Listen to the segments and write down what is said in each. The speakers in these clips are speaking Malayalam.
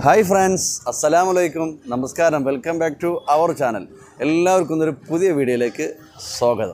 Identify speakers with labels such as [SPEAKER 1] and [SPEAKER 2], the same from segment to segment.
[SPEAKER 1] ഹായ് ഫ്രണ്ട്സ് അസ്സലാമു അലൈക്കും നമസ്കാരം welcome back to our channel എല്ലാവർക്കും ഇന്നൊരു പുതിയ വീഡിയോയിലേക്ക് സ്വാഗതം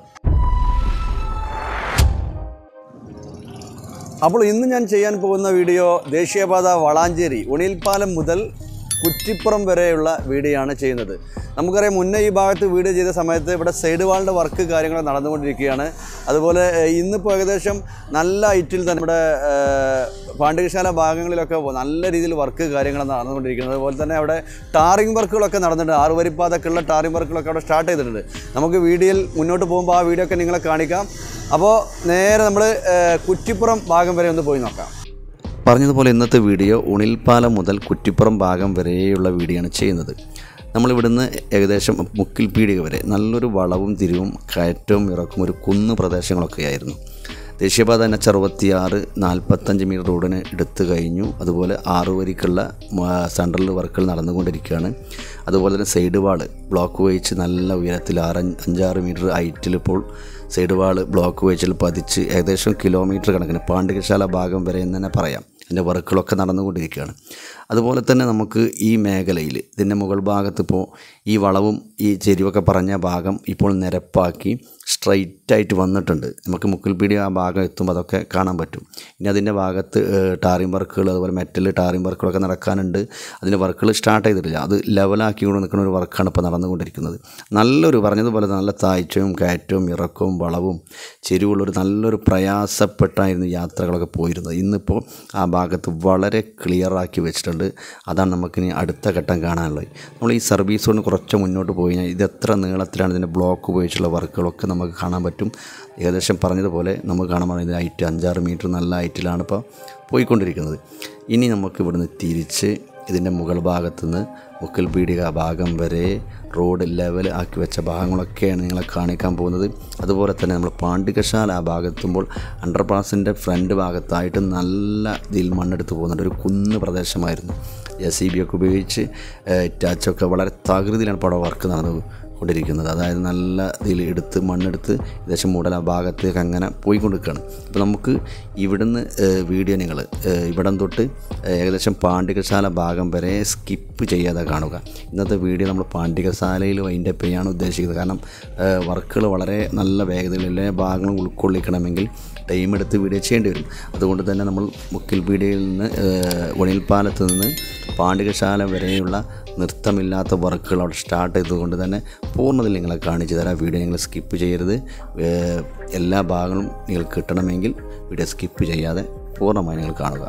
[SPEAKER 1] അപ്പോൾ ഇന്ന് ഞാൻ ചെയ്യാൻ പോകുന്ന വീഡിയോ ദേശീയപാത വളാഞ്ചേരി ഉണിയിൽപ്പാലം മുതൽ കുറ്റിപ്പുറം വരെയുള്ള വീഡിയോ ആണ് ചെയ്യുന്നത് നമുക്കറിയാം മുന്നേ ഈ ഭാഗത്ത് വീഡിയോ ചെയ്ത സമയത്ത് ഇവിടെ സൈഡ് വാളിൻ്റെ വർക്ക് കാര്യങ്ങൾ നടന്നുകൊണ്ടിരിക്കുകയാണ് അതുപോലെ ഏഹ്, ഇന്നിപ്പോൾ ഏകദേശം നല്ല ഹൈറ്റിൽ തന്നെ ഇവിടെ ഏഹ്, പാണ്ഡ്യശാല ഭാഗങ്ങളിലൊക്കെ നല്ല രീതിയിൽ വർക്ക് കാര്യങ്ങൾ നടന്നുകൊണ്ടിരിക്കുന്നത് അതുപോലെ തന്നെ അവിടെ ടാറിംഗ് വർക്കുകളൊക്കെ നടന്നിട്ടുണ്ട് ആറുവരിപ്പാതൊക്കെയുള്ള ടാറിംഗ് വർക്കുകളൊക്കെ അവിടെ സ്റ്റാർട്ട് ചെയ്തിട്ടുണ്ട് നമുക്ക് വീഡിയോയിൽ മുന്നോട്ട് പോകുമ്പോൾ ആ വീഡിയോ ഒക്കെ നിങ്ങളെ കാണിക്കാം അപ്പോൾ നേരെ നമ്മൾ കുറ്റിപ്പുറം ഭാഗം വരെ ഒന്ന് പോയി നോക്കാം
[SPEAKER 2] പറഞ്ഞതുപോലെ ഇന്നത്തെ വീഡിയോ ഉണിൽപ്പാലം മുതൽ കുറ്റിപ്പുറം ഭാഗം വരെയുള്ള വീഡിയോ ആണ് ചെയ്യുന്നത് നമ്മളിവിടുന്ന് ഏകദേശം മുക്കിൽ പീടിക വരെ നല്ലൊരു വളവും തിരിവും കയറ്റവും ഇറക്കും ഒരു കുന്ന് പ്രദേശങ്ങളൊക്കെ ആയിരുന്നു ദേശീയപാത എൻ എച്ച് അറുപത്തിയാറ് നാൽപ്പത്തഞ്ച് മീറ്റർ റോഡിന് എടുത്തു കഴിഞ്ഞു അതുപോലെ ആറു വരിക്കുള്ള സെൻട്രൽ വർക്കുകൾ നടന്നുകൊണ്ടിരിക്കുകയാണ് അതുപോലെ തന്നെ സൈഡ് വാള് ബ്ലോക്ക് വഹിച്ച് നല്ല ഉയരത്തിൽ ആറ് അഞ്ചാറ് മീറ്റർ ഹൈറ്റിൽ ഇപ്പോൾ സൈഡ് വാള് ബ്ലോക്ക് വെച്ചിൽ പതിച്ച് ഏകദേശം കിലോമീറ്റർ കണക്കിന് പാണ്ഡികശാല ഭാഗം വരെ എന്ന് തന്നെ പറയാം അതിൻ്റെ വർക്കുകളൊക്കെ നടന്നുകൊണ്ടിരിക്കുകയാണ് അതുപോലെ തന്നെ നമുക്ക് ഈ മേഖലയിൽ ഇതിൻ്റെ മുകൾ ഭാഗത്ത് ഇപ്പോൾ ഈ വളവും ഈ ചെരിവൊക്കെ പറഞ്ഞ ഭാഗം ഇപ്പോൾ നിരപ്പാക്കി സ്ട്രൈറ്റ് ആയിട്ട് വന്നിട്ടുണ്ട് നമുക്ക് മുക്കിൽപീടി ആ ഭാഗം എത്തുമ്പോൾ അതൊക്കെ കാണാൻ പറ്റും ഇനി അതിൻ്റെ ഭാഗത്ത് ടാറിംഗ് വർക്കുകൾ അതുപോലെ മെറ്റൽ ടാറിംഗ് വർക്കുകളൊക്കെ നടക്കാനുണ്ട് അതിൻ്റെ വർക്കുകൾ സ്റ്റാർട്ട് ചെയ്തിട്ടില്ല അത് ലെവലാക്കി കൊണ്ട് നിൽക്കുന്ന ഒരു വർക്കാണ് ഇപ്പോൾ നടന്നുകൊണ്ടിരിക്കുന്നത് നല്ലൊരു പറഞ്ഞതുപോലെ നല്ല താഴ്ചയും കയറ്റവും ഇറക്കവും വളവും ചെരിവുള്ളൊരു നല്ലൊരു പ്രയാസപ്പെട്ടായിരുന്നു യാത്രകളൊക്കെ പോയിരുന്നത് ഇന്നിപ്പോൾ ആ ഭാഗത്ത് വളരെ ക്ലിയറാക്കി വെച്ചിട്ടുണ്ട് അതാണ് നമുക്കിനി അടുത്ത ഘട്ടം കാണാനുള്ളത് നമ്മൾ ഈ സർവീസ് കൊണ്ട് കുറച്ച് മുന്നോട്ട് പോയി കഴിഞ്ഞാൽ ഇത് എത്ര നീളത്തിലാണ് ഇതിൻ്റെ ബ്ലോക്ക് ഉപയോഗിച്ചുള്ള വർക്കുകളൊക്കെ നമുക്ക് കാണാൻ പറ്റും ഏകദേശം പറഞ്ഞതുപോലെ നമുക്ക് കാണാൻ പറ്റും ഇതിൻ്റെ ഹൈറ്റ് അഞ്ചാറ് മീറ്റർ നല്ല ഹൈറ്റിലാണ് ഇപ്പോൾ പോയിക്കൊണ്ടിരിക്കുന്നത് ഇനി നമുക്ക് ഇവിടുന്ന് തിരിച്ച് ഇതിൻ്റെ മുകൾ ഭാഗത്തു നിന്ന് മുക്കൽ പീടിക ഭാഗം വരെ റോഡ് ലെവൽ ആക്കി വെച്ച ഭാഗങ്ങളൊക്കെയാണ് നിങ്ങളെ കാണിക്കാൻ പോകുന്നത് അതുപോലെ തന്നെ നമ്മൾ പാണ്ഡികശാല ആ ഭാഗത്തുമ്പോൾ അണ്ടർപാസിൻ്റെ ഫ്രണ്ട് ഭാഗത്തായിട്ട് നല്ല ഇതിൽ മണ്ണെടുത്ത് പോകുന്നുണ്ട് ഒരു കുന്ന് പ്രദേശമായിരുന്നു ജെ സി ബി ഒക്കെ ഉപയോഗിച്ച് ഇറ്റാച്ചൊക്കെ വളരെ തകൃതിയിലാണ് ഇപ്പോൾ അവിടെ വർക്ക് നടന്നത് കൊണ്ടിരിക്കുന്നത് അതായത് നല്ല ഇതിൽ എടുത്ത് മണ്ണെടുത്ത് ഏകദേശം മൂടൽ ആ ഭാഗത്തേക്ക് അങ്ങനെ പോയിക്കൊണ്ടിരിക്കുകയാണ് അപ്പോൾ നമുക്ക് ഇവിടുന്ന് ഏഹ്, വീഡിയോ നിങ്ങൾ ഇവിടം തൊട്ട് ഏകദേശം പാണ്ഡികശാല ഭാഗം വരെ സ്കിപ്പ് ചെയ്യാതെ കാണുക ഇന്നത്തെ വീഡിയോ നമ്മൾ പാണ്ഡികശാലയിൽ വൈൻഡ് അപ്പ് ചെയ്യാനാണ് ഉദ്ദേശിക്കുന്നത് കാരണം വർക്കുകൾ വളരെ നല്ല വേഗതയിൽ എല്ലാ ഭാഗങ്ങളും ഉൾക്കൊള്ളിക്കണമെങ്കിൽ ടൈം എടുത്ത് വീഡിയോ ചെയ്യേണ്ടി വരും അതുകൊണ്ട് തന്നെ നമ്മൾ മുക്കിൽ പീടികയിൽ നിന്ന് ഏഹ്, ഒണിൽപ്പാലത്ത് നിന്ന് പാണ്ഡികശാല വരെയുള്ള നൃത്തമില്ലാത്ത വർക്കുകൾ അവിടെ സ്റ്റാർട്ട് ചെയ്തതുകൊണ്ട് തന്നെ പൂർണ്ണത്തിൽ നിങ്ങളെ കാണിച്ചു തരാം വീഡിയോ നിങ്ങൾ സ്കിപ്പ് ചെയ്യരുത് ഏഹ്, എല്ലാ ഭാഗങ്ങളും നിങ്ങൾക്ക് കിട്ടണമെങ്കിൽ വീഡിയോ സ്കിപ്പ് ചെയ്യാതെ പൂർണ്ണമായി നിങ്ങൾ കാണുക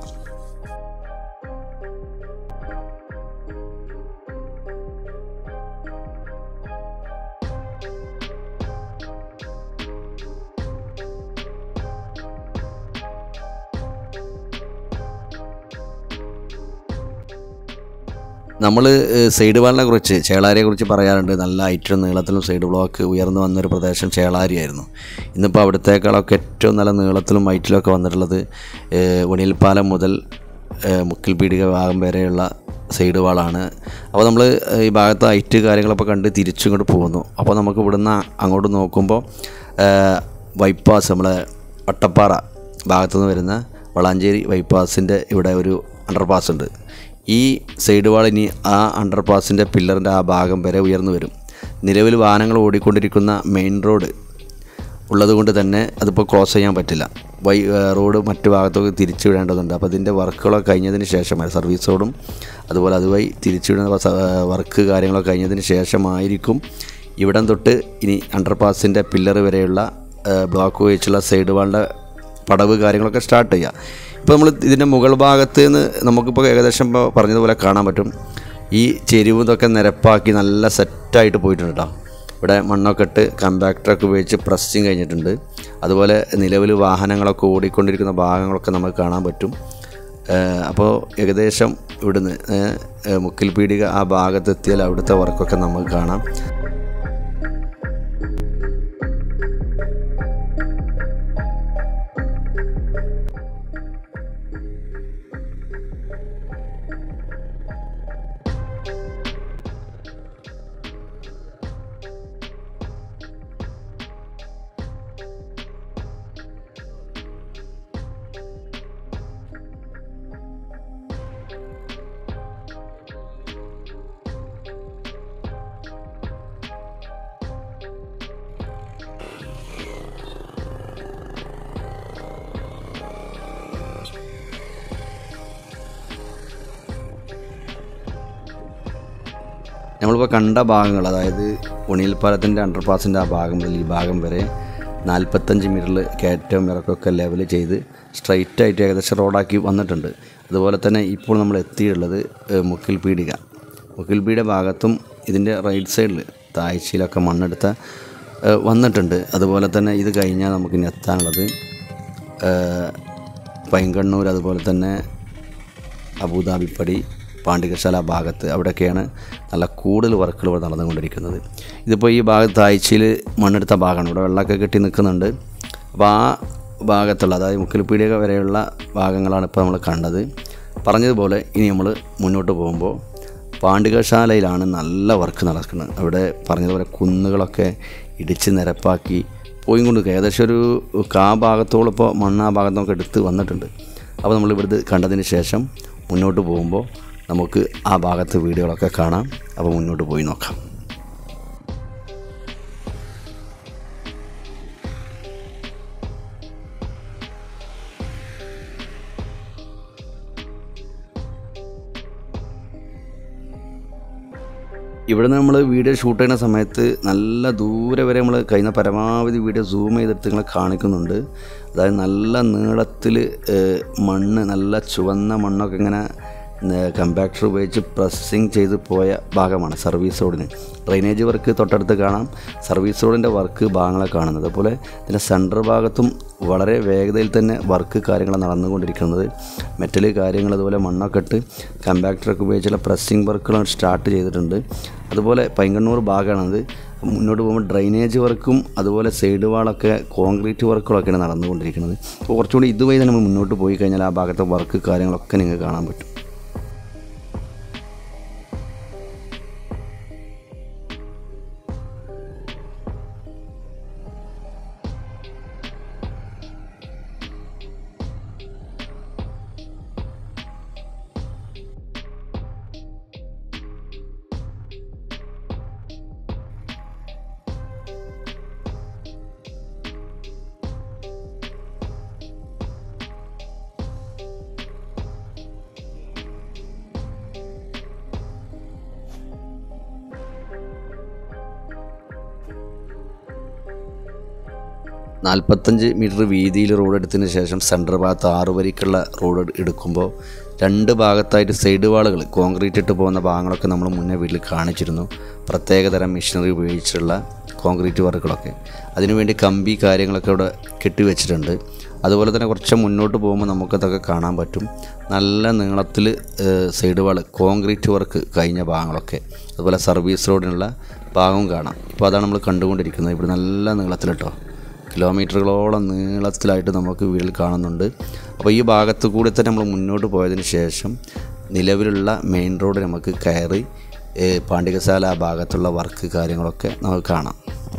[SPEAKER 2] നമ്മൾ സൈഡ് വാളിനെ കുറിച്ച് ചേളാരിയെ കുറിച്ച് പറയാറുണ്ട് നല്ല ഹൈറ്റിലും നീളത്തിലും സൈഡ് ബ്ലോക്ക് ഉയർന്നു വന്നൊരു പ്രദേശം ചേളാരിയായിരുന്നു ഇന്നിപ്പോൾ അവിടത്തേക്കാളൊക്കെ ഏറ്റവും നല്ല നീളത്തിലും ഹൈറ്റിലും ഒക്കെ വന്നിട്ടുള്ളത് ഏഹ്, ഉണിൽപ്പാലം മുതൽ ഏഹ്, മുക്കിൽ പീടിക ഭാഗം വരെയുള്ള സൈഡ് വാളാണ് അപ്പോൾ നമ്മൾ ഈ ഭാഗത്ത് ഹൈറ്റ് കാര്യങ്ങളൊക്കെ കണ്ട് തിരിച്ചിങ്ങോട്ട് പോകുന്നു അപ്പോൾ നമുക്ക് ഇവിടുന്ന് അങ്ങോട്ട് നോക്കുമ്പോൾ ഏഹ്, ബൈപ്പാസ് നമ്മളെ വട്ടപ്പാറ ഭാഗത്തുനിന്ന് വരുന്ന വളാഞ്ചേരി ബൈപ്പാസിൻ്റെ ഇവിടെ ഒരു അണ്ടർപാസ് ഉണ്ട് ഈ സൈഡ് വാൾ ഇനി ആ അണ്ടർപാസിൻ്റെ പില്ലറിൻ്റെ ആ ഭാഗം വരെ ഉയർന്നു വരും നിലവിൽ വാഹനങ്ങൾ ഓടിക്കൊണ്ടിരിക്കുന്ന മെയിൻ റോഡ് ഉള്ളതുകൊണ്ട് തന്നെ അതിപ്പോൾ ക്രോസ് ചെയ്യാൻ പറ്റില്ല വൈ റോഡ് മറ്റു ഭാഗത്തൊക്കെ തിരിച്ചു വിടേണ്ടതുണ്ട് അപ്പോൾ ഇതിൻ്റെ വർക്കുകളൊക്കെ കഴിഞ്ഞതിന് ശേഷമായി സർവീസ് റോഡും അതുപോലെ അതുവഴി തിരിച്ചു വിടുന്ന സ- വർക്ക് കാര്യങ്ങളൊക്കെ കഴിഞ്ഞതിന് ശേഷമായിരിക്കും ഇവിടം തൊട്ട് ഇനി അണ്ടർപാസിൻ്റെ പില്ലർ വരെയുള്ള ബ്ലോക്ക് ഉപയോഗിച്ചുള്ള സൈഡ് വാളിൻ്റെ പടവ് കാര്യങ്ങളൊക്കെ സ്റ്റാർട്ട് ചെയ്യുക ഇപ്പോൾ നമ്മൾ ഇതിൻ്റെ മുകൾ ഭാഗത്ത് നിന്ന് നമുക്കിപ്പോൾ ഏകദേശം ഇപ്പോൾ പറഞ്ഞതുപോലെ കാണാൻ പറ്റും ഈ ചെരിവ് ഇതൊക്കെ നിരപ്പാക്കി നല്ല സെറ്റായിട്ട് പോയിട്ടുണ്ട് കേട്ടോ ഇവിടെ മണ്ണൊക്കെ ഇട്ട് കമ്പാക്ടറൊക്കെ ഉപയോഗിച്ച് പ്രസ്സിങ് കഴിഞ്ഞിട്ടുണ്ട് അതുപോലെ നിലവിൽ വാഹനങ്ങളൊക്കെ ഓടിക്കൊണ്ടിരിക്കുന്ന ഭാഗങ്ങളൊക്കെ നമുക്ക് കാണാൻ പറ്റും ഏഹ് അപ്പോൾ ഏകദേശം ഇവിടുന്ന് ഏഹ്, ഏഹ്, മുക്കിൽ പീടിക ആ ഭാഗത്തെത്തിയാൽ അവിടുത്തെ വർക്കൊക്കെ നമുക്ക് കാണാം നമ്മളിപ്പോൾ കണ്ട ഭാഗങ്ങൾ അതായത് ഉണിയിൽപ്പാലത്തിൻ്റെ അണ്ടർപാസിൻ്റെ ആ ഭാഗം മുതൽ ഈ ഭാഗം വരെ നാൽപ്പത്തഞ്ച് മീറ്ററിൽ കയറ്റവും ഇറക്കമൊക്കെ ലെവൽ ചെയ്ത് സ്ട്രൈറ്റ് ആയിട്ട് ഏകദേശം റോഡാക്കി വന്നിട്ടുണ്ട് അതുപോലെ തന്നെ ഇപ്പോൾ നമ്മൾ എത്തിയിട്ടുള്ളത് ഏഹ്, മുക്കിൽ പീടിക മുക്കിൽ പീടിക ഭാഗത്തും ഇതിൻ്റെ റൈറ്റ് സൈഡിൽ താഴ്ചയിലൊക്കെ മണ്ണെടുത്ത ഏഹ്, വന്നിട്ടുണ്ട് അതുപോലെ തന്നെ ഇത് കഴിഞ്ഞാൽ നമുക്ക് ഇനി എത്താനുള്ളത് ഏഹ്, പൈങ്കണ്ണൂർ അതുപോലെ തന്നെ അബുദാബിപ്പടി പാണ്ഡികശാല ഭാഗത്ത് അവിടെയൊക്കെയാണ് നല്ല കൂടുതൽ വർക്കുകൾ ഇവിടെ നടന്നുകൊണ്ടിരിക്കുന്നത് ഇതിപ്പോൾ ഈ ഭാഗത്ത് ആഴ്ചയിൽ മണ്ണെടുത്ത ഭാഗമാണ് ഇവിടെ വെള്ളമൊക്കെ കെട്ടി നിൽക്കുന്നുണ്ട് അപ്പോൾ ആ ഭാഗത്തുള്ള അതായത് മുക്കിൽപ്പീടിക വരെയുള്ള ഭാഗങ്ങളാണ് ഇപ്പോൾ നമ്മൾ കണ്ടത് പറഞ്ഞതുപോലെ ഇനി നമ്മൾ മുന്നോട്ട് പോകുമ്പോൾ പാണ്ഡികശാലയിലാണ് നല്ല വർക്ക് നടക്കുന്നത് അവിടെ പറഞ്ഞതുപോലെ കുന്നുകളൊക്കെ ഇടിച്ച് നിരപ്പാക്കി പോയി കൊണ്ട് നിൽക്കുക. ഏകദേശം ഒരു കാ ഭാഗത്തോളം ഇപ്പോൾ മണ്ണ് ആ ഭാഗത്തൊക്കെ എടുത്ത് വന്നിട്ടുണ്ട് അപ്പോൾ നമ്മൾ ഇവിടുത്തെ കണ്ടതിന് ശേഷം മുന്നോട്ട് പോകുമ്പോൾ നമുക്ക് ആ ഭാഗത്ത് വീഡിയോകളൊക്കെ കാണാം അപ്പോൾ മുന്നോട്ട് പോയി നോക്കാം ഇവിടെ നമ്മൾ വീഡിയോ ഷൂട്ട് ചെയ്യുന്ന സമയത്ത് നല്ല ദൂരെ വരെ നമ്മൾ കഴിഞ്ഞ പരമാവധി വീഡിയോ സൂം ചെയ്തെടുത്ത് നിങ്ങളെ കാണിക്കുന്നുണ്ട് അതായത് നല്ല നീളത്തിൽ മണ്ണ് നല്ല ചുവന്ന മണ്ണൊക്കെ ഇങ്ങനെ കമ്പാക്ടർ ഉപയോഗിച്ച് പ്രസ്സിങ് ചെയ്ത് പോയ ഭാഗമാണ് സർവീസ് റോഡിന് ഡ്രൈനേജ് വർക്ക് തൊട്ടടുത്ത് കാണാം സർവീസ് റോഡിൻ്റെ വർക്ക് ഭാഗങ്ങളെ കാണുന്നത് അതുപോലെ ഇതിൻ്റെ സെൻറ്റർ ഭാഗത്തും വളരെ വേഗതയിൽ തന്നെ വർക്ക് കാര്യങ്ങൾ നടന്നുകൊണ്ടിരിക്കുന്നത് മെറ്റൽ കാര്യങ്ങൾ അതുപോലെ മണ്ണൊക്കെ ഇട്ട് കമ്പാക്ടറൊക്കെ ഉപയോഗിച്ചുള്ള പ്രസ്സിങ് വർക്കുകൾ സ്റ്റാർട്ട് ചെയ്തിട്ടുണ്ട് അതുപോലെ പൈങ്കണ്ണൂർ ഭാഗമാണത് മുന്നോട്ട് പോകുമ്പോൾ ഡ്രൈനേജ് വർക്കും അതുപോലെ സൈഡ് വാളൊക്കെ കോൺക്രീറ്റ് വർക്കുകളൊക്കെയാണ് നടന്നുകൊണ്ടിരിക്കുന്നത് അപ്പോൾ കുറച്ചുകൂടി ഇതുവഴി തന്നെ നമ്മൾ മുന്നോട്ട് പോയി കഴിഞ്ഞാൽ ആ ഭാഗത്തെ വർക്ക് കാര്യങ്ങളൊക്കെ നിങ്ങൾക്ക് കാണാൻ പറ്റും നാൽപ്പത്തഞ്ച് മീറ്റർ വീതിയിൽ റോഡ് എടുത്തതിന് ശേഷം സെൻറ്റർ ഭാഗത്ത് ആറ് വരിക്കുള്ള റോഡ് എടുക്കുമ്പോൾ രണ്ട് ഭാഗത്തായിട്ട് സൈഡ് വാളുകൾ കോൺക്രീറ്റ് ഇട്ട് പോകുന്ന ഭാഗങ്ങളൊക്കെ നമ്മൾ മുന്നേ വീട്ടിൽ കാണിച്ചിരുന്നു പ്രത്യേകതരം മെഷീനറി ഉപയോഗിച്ചുള്ള കോൺക്രീറ്റ് വർക്കുകളൊക്കെ അതിനുവേണ്ടി കമ്പി കാര്യങ്ങളൊക്കെ ഇവിടെ കെട്ടിവെച്ചിട്ടുണ്ട് അതുപോലെ തന്നെ കുറച്ച് മുന്നോട്ട് പോകുമ്പോൾ നമുക്കതൊക്കെ കാണാൻ പറ്റും നല്ല നീളത്തിൽ സൈഡ് വാൾ കോൺക്രീറ്റ് വർക്ക് കഴിഞ്ഞ ഭാഗങ്ങളൊക്കെ അതുപോലെ സർവീസ് റോഡിനുള്ള ഭാഗവും കാണാം ഇപ്പോൾ അതാണ് നമ്മൾ കണ്ടുകൊണ്ടിരിക്കുന്നത് ഇവിടെ നല്ല നീളത്തിൽ കേട്ടോ കിലോമീറ്ററുകളോളം നീളത്തിലായിട്ട് നമുക്ക് വീട്ടിൽ കാണുന്നുണ്ട് അപ്പോൾ ഈ ഭാഗത്ത് കൂടി തന്നെ നമ്മൾ മുന്നോട്ട് പോയതിന് ശേഷം നിലവിലുള്ള മെയിൻ റോഡ് നമുക്ക് കയറി ഏഹ്, പാണ്ഡികശാല ആ ഭാഗത്തുള്ള വർക്ക് കാര്യങ്ങളൊക്കെ നമുക്ക് കാണാം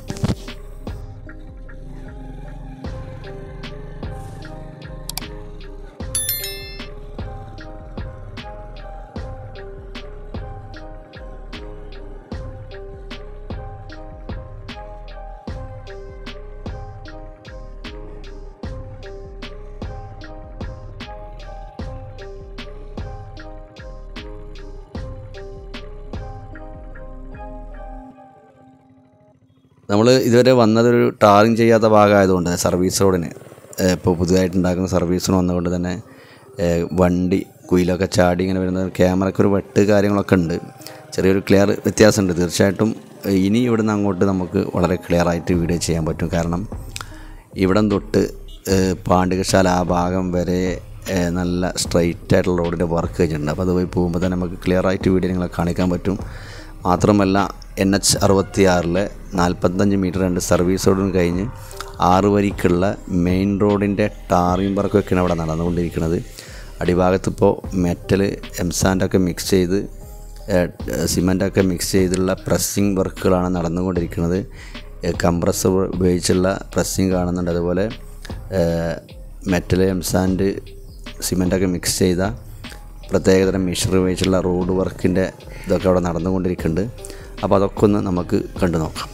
[SPEAKER 2] നമ്മൾ ഇതുവരെ വന്നതൊരു ടാറിങ് ചെയ്യാത്ത ഭാഗമായതുകൊണ്ട് സർവീസ് റോഡിന് ഏഹ്, ഇപ്പോൾ പുതുതായിട്ട് ഉണ്ടാക്കുന്ന സർവീസിന് വന്നതുകൊണ്ട് തന്നെ ഏഹ്, വണ്ടി കുയിലൊക്കെ ചാടി ഇങ്ങനെ വരുന്നത് ക്യാമറയ്ക്ക് ഒരു വെട്ട് കാര്യങ്ങളൊക്കെ ഉണ്ട് ചെറിയൊരു ക്ലിയർ വ്യത്യാസമുണ്ട് തീർച്ചയായിട്ടും ഏഹ്, ഇനി ഇവിടുന്ന് അങ്ങോട്ട് നമുക്ക് വളരെ ക്ലിയർ ആയിട്ട് വീഡിയോ ചെയ്യാൻ പറ്റും കാരണം ഇവിടം തൊട്ട് ഏഹ്, പാണ്ഡികശാല ആ ഭാഗം വരെ ഏഹ്, നല്ല സ്ട്രൈറ്റ് ആയിട്ടുള്ള റോഡിൻ്റെ വർക്ക് കഴിഞ്ഞിട്ടുണ്ട് അപ്പോൾ അത് പോയി പോകുമ്പോൾ തന്നെ നമുക്ക് ക്ലിയർ ആയിട്ട് വീഡിയോ നിങ്ങളെ കാണിക്കാൻ പറ്റും മാത്രമല്ല എൻ എച്ച് അറുപത്തി ആറിലെ നാൽപ്പത്തഞ്ച് മീറ്റർ രണ്ട് സർവീസ് റോഡും കഴിഞ്ഞ് ആറ് വരിക്കുള്ള മെയിൻ റോഡിൻ്റെ ടാറിംഗ് വർക്കൊക്കെയാണ് അവിടെ നടന്നുകൊണ്ടിരിക്കുന്നത് അടിഭാഗത്ത് ഇപ്പോൾ മെറ്റൽ എംസാൻഡൊക്കെ മിക്സ് ചെയ്ത് സിമൻ്റൊക്കെ മിക്സ് ചെയ്തുള്ള പ്രസ്സിങ് വർക്കുകളാണ് നടന്നുകൊണ്ടിരിക്കുന്നത് കംപ്രസർ ഉപയോഗിച്ചുള്ള പ്രസ്സിങ് കാണുന്നുണ്ട് അതുപോലെ മെറ്റൽ എംസാൻഡ് സിമൻ്റൊക്കെ മിക്സ് ചെയ്ത പ്രത്യേകതരം മെഷീൻ ഉപയോഗിച്ചുള്ള റോഡ് വർക്കിൻ്റെ ഇതൊക്കെ അവിടെ നടന്നുകൊണ്ടിരിക്കുന്നുണ്ട് അപ്പോൾ അതൊക്കെ ഒന്ന് നമുക്ക് കണ്ടു നോക്കാം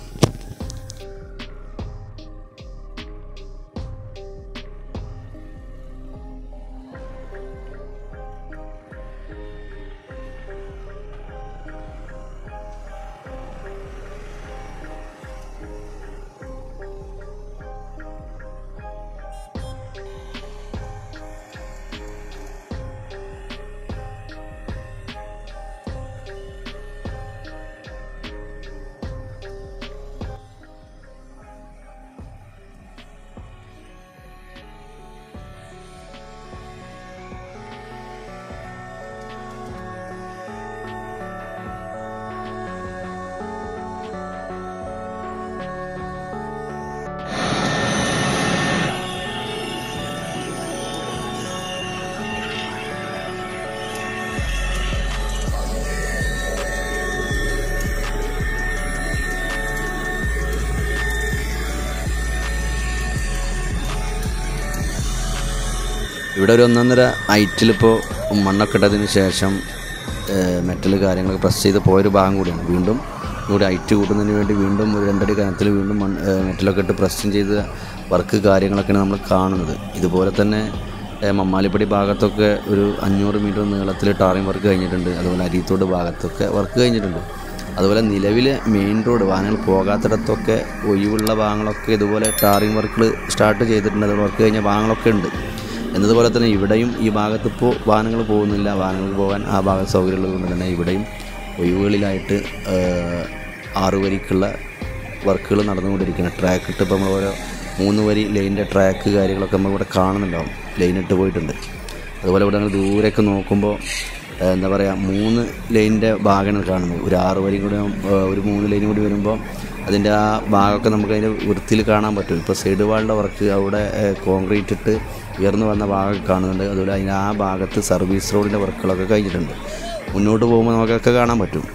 [SPEAKER 2] ഇവിടെ ഒരു ഒന്നൊന്നര ഹൈറ്റിലിപ്പോൾ മണ്ണൊക്കെ ഇട്ടതിന് ശേഷം മെറ്റൽ കാര്യങ്ങളൊക്കെ പ്രസ് ചെയ്ത് പോയൊരു ഭാഗം കൂടിയാണ് വീണ്ടും ഇവിടെ ഹൈറ്റ് കൂട്ടുന്നതിന് വേണ്ടി വീണ്ടും ഒരു രണ്ടടി കനത്തിൽ വീണ്ടും മണ്ണ് ഏ, മെറ്റലൊക്കെ ഇട്ട് പ്രസ് ചെയ്ത് വർക്ക് കാര്യങ്ങളൊക്കെയാണ് നമ്മൾ കാണുന്നത് ഇതുപോലെ തന്നെ ഏ, മമ്മാലിപ്പടി ഭാഗത്തൊക്കെ ഒരു അഞ്ഞൂറ് മീറ്റർ നീളത്തിൽ ടാറിങ് വർക്ക് കഴിഞ്ഞിട്ടുണ്ട് അതുപോലെ അരീത്തോട് ഭാഗത്തൊക്കെ വർക്ക് കഴിഞ്ഞിട്ടുണ്ട് അതുപോലെ നിലവിൽ മെയിൻ റോഡ് വാഹനങ്ങൾ പോകാത്തിടത്തൊക്കെ ഒഴിവുള്ള ഭാഗങ്ങളൊക്കെ ഇതുപോലെ ടാറിങ് വർക്കുകൾ സ്റ്റാർട്ട് ചെയ്തിട്ടുണ്ട് അതുപോലെ വർക്ക് കഴിഞ്ഞ ഭാഗങ്ങളൊക്കെ ഉണ്ട് എന്നതുപോലെ തന്നെ ഇവിടെയും ഈ ഭാഗത്ത് ഇപ്പോൾ വാഹനങ്ങൾ പോകുന്നില്ല വാഹനങ്ങൾക്ക് പോകാൻ ആ ഭാഗത്ത് സൗകര്യമുള്ളത് കൊണ്ട് തന്നെ ഇവിടെയും ഒഴിവുകളിലായിട്ട് ഏഹ്, ആറ് വരിക്കുള്ള വർക്കുകൾ നടന്നുകൊണ്ടിരിക്കുകയാണ് ട്രാക്ക് ഇട്ട് ഇപ്പോൾ നമ്മൾ ഓരോ മൂന്ന് വരി ലൈനിൻ്റെ ട്രാക്ക് കാര്യങ്ങളൊക്കെ നമ്മൾ ഇവിടെ കാണുന്നുണ്ടാവും ലൈൻ ഇട്ട് പോയിട്ടുണ്ട് അതുപോലെ ഇവിടെ നമ്മൾ ദൂരേക്ക് നോക്കുമ്പോൾ ഏഹ്, എന്താ പറയുക മൂന്ന് ലൈനിൻ്റെ ഭാഗമാണ് കാണുന്നത് ഒരു ആറ് വരി കൂടി ഏഹ്, ഒരു മൂന്ന് ലൈനും കൂടി വരുമ്പോൾ അതിൻ്റെ ആ ഭാഗമൊക്കെ നമുക്ക് അതിൻ്റെ വൃത്തിയിൽ കാണാൻ പറ്റും ഇപ്പോൾ സൈഡ് വാളിൻ്റെ വർക്ക് അവിടെ ഏഹ്, കോൺക്രീറ്റ് ഇട്ട് ഉയർന്നു വന്ന ഭാഗം കാണുന്നുണ്ട് അതുപോലെ അതിന് ആ ഭാഗത്ത് സർവീസ് റോഡിൻ്റെ വർക്കുകളൊക്കെ കഴിഞ്ഞിട്ടുണ്ട് മുന്നോട്ട് പോകുമ്പോൾ നമുക്കൊക്കെ കാണാൻ പറ്റും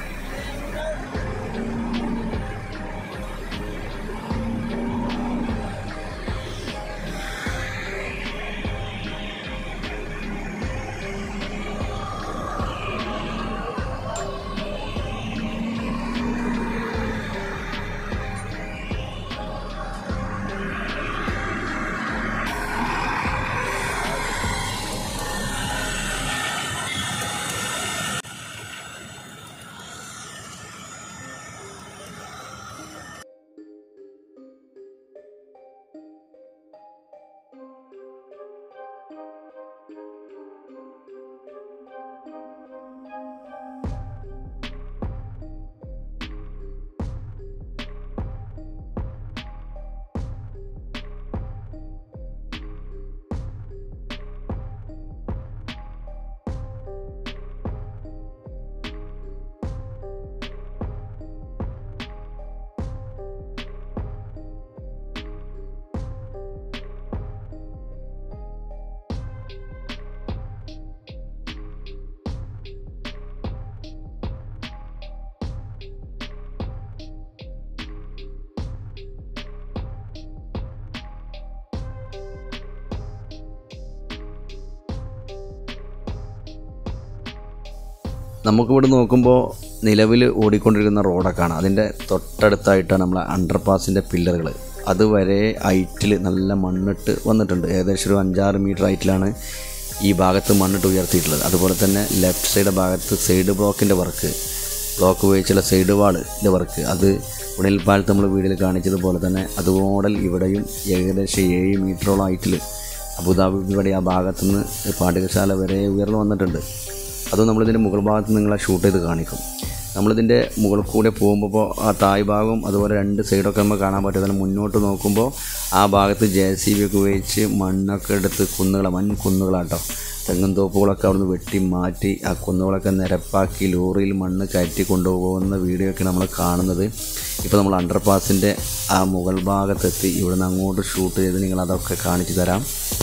[SPEAKER 2] നമുക്കിവിടെ നോക്കുമ്പോൾ നിലവിൽ ഓടിക്കൊണ്ടിരിക്കുന്ന റോഡൊക്കെ കാണാം അതിൻ്റെ തൊട്ടടുത്തായിട്ടാണ് നമ്മളെ അണ്ടർപാസിൻ്റെ പില്ലറുകൾ അതുവരെ ഹൈറ്റിൽ നല്ല മണ്ണിട്ട് വന്നിട്ടുണ്ട് ഏകദേശം ഒരു അഞ്ചാറ് മീറ്റർ ഹൈറ്റിലാണ് ഈ ഭാഗത്ത് മണ്ണിട്ട് ഉയർത്തിയിട്ടുള്ളത് അതുപോലെ തന്നെ ലെഫ്റ്റ് സൈഡ് ഭാഗത്ത് സൈഡ് ബ്ലോക്കിൻ്റെ വർക്ക് ബ്ലോക്ക് ഉപയോഗിച്ചുള്ള സൈഡ് വാളിൻ്റെ വർക്ക് അത് ഉണൽപ്പാലത്ത് നമ്മൾ വീട്ടിൽ കാണിച്ചതുപോലെ തന്നെ അത് മോഡൽ ഇവിടെയും ഏകദേശം ഏഴ് മീറ്ററോളം ഹൈറ്റിൽ അബുദാബി ഇവിടെ ആ ഭാഗത്തുനിന്ന് പാഠകശാല വരെ ഉയർന്നു വന്നിട്ടുണ്ട് അതും നമ്മളിതിൻ്റെ മുകൾ ഭാഗത്ത് നിങ്ങളെ ഷൂട്ട് ചെയ്ത് കാണിക്കും നമ്മളിതിൻ്റെ മുകളിൽ കൂടെ പോകുമ്പോൾ ഇപ്പോൾ ആ തായ് ഭാഗവും അതുപോലെ രണ്ട് സൈഡൊക്കെ നമുക്ക് കാണാൻ പറ്റും അതിന് മുന്നോട്ട് നോക്കുമ്പോൾ ആ ഭാഗത്ത് ജെ സി ബി ഒക്കെ ഉപയോഗിച്ച് മണ്ണൊക്കെ എടുത്ത് കുന്നുകൾ വൻ കുന്നുകളാട്ടോ തെങ്ങും തോപ്പുകളൊക്കെ അവിടുന്ന് വെട്ടി മാറ്റി ആ കുന്നുകളൊക്കെ നിരപ്പാക്കി ലോറിയിൽ മണ്ണ് കയറ്റി കൊണ്ടുപോകുന്ന വീഡിയോ ഒക്കെ നമ്മൾ കാണുന്നത് ഇപ്പോൾ നമ്മൾ അണ്ടർപാസിൻ്റെ ആ മുകൾ ഭാഗത്തെത്തി ഇവിടുന്ന് അങ്ങോട്ട് ഷൂട്ട് ചെയ്ത് നിങ്ങളതൊക്കെ കാണിച്ചു തരാം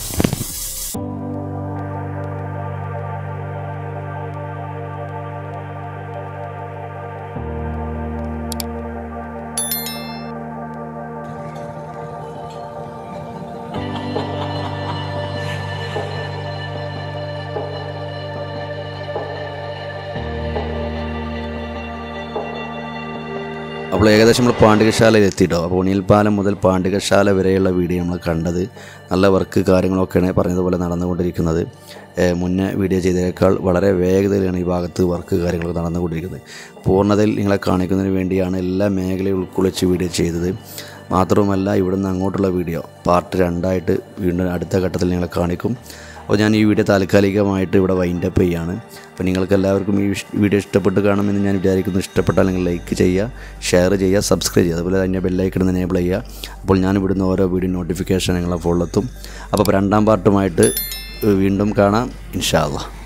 [SPEAKER 2] അപ്പോൾ ഏകദേശം നമ്മൾ പാണ്ഡികശാലയിൽ എത്തിയിട്ടോ അപ്പോൾ ഉണിയൽപ്പാലം മുതൽ പാണ്ഡികശാല വരെയുള്ള വീഡിയോ നമ്മൾ കണ്ടത് നല്ല വർക്ക് കാര്യങ്ങളൊക്കെയാണ് പറഞ്ഞതുപോലെ നടന്നുകൊണ്ടിരിക്കുന്നത് ഏഹ് മുന്നേ വീഡിയോ ചെയ്തതിനേക്കാൾ വളരെ വേഗതയിലാണ് ഈ ഭാഗത്ത് വർക്ക് കാര്യങ്ങളൊക്കെ നടന്നുകൊണ്ടിരിക്കുന്നത് പൂർണ്ണതയിൽ നിങ്ങളെ കാണിക്കുന്നതിന് വേണ്ടിയാണ് എല്ലാ മേഖലയും ഉൾക്കൊള്ളിച്ച് വീഡിയോ ചെയ്തത് മാത്രവുമല്ല ഇവിടുന്ന് അങ്ങോട്ടുള്ള വീഡിയോ പാർട്ട് രണ്ടായിട്ട് വീണ്ടും അടുത്ത ഘട്ടത്തിൽ നിങ്ങളെ കാണിക്കും അപ്പോൾ ഞാൻ ഈ വീഡിയോ താൽക്കാലികമായിട്ട് ഇവിടെ വൈൻഡപ്പ് ചെയ്യാണ് അപ്പോൾ നിങ്ങൾക്ക് എല്ലാവർക്കും ഈ ഇഷ്- വീഡിയോ ഇഷ്ടപ്പെട്ട് കാണുമെന്ന് ഞാൻ വിചാരിക്കുന്നു ഇഷ്ടപ്പെട്ടാൽ നിങ്ങൾ ലൈക്ക് ചെയ്യുക ഷെയർ ചെയ്യുക സബ്സ്ക്രൈബ് ചെയ്യുക അതുപോലെ തന്നെ ബെല്ലൈക്കൺ എനേബിൾ ചെയ്യുക അപ്പോൾ ഞാൻ ഇവിടുന്ന് ഓരോ വീഡിയോ നോട്ടിഫിക്കേഷൻ നിങ്ങളെ ഫോണിലെത്തും അപ്പോൾ രണ്ടാം പാർട്ടുമായിട്ട് വീണ്ടും കാണാം ഇൻഷാ അള്ളാഹ്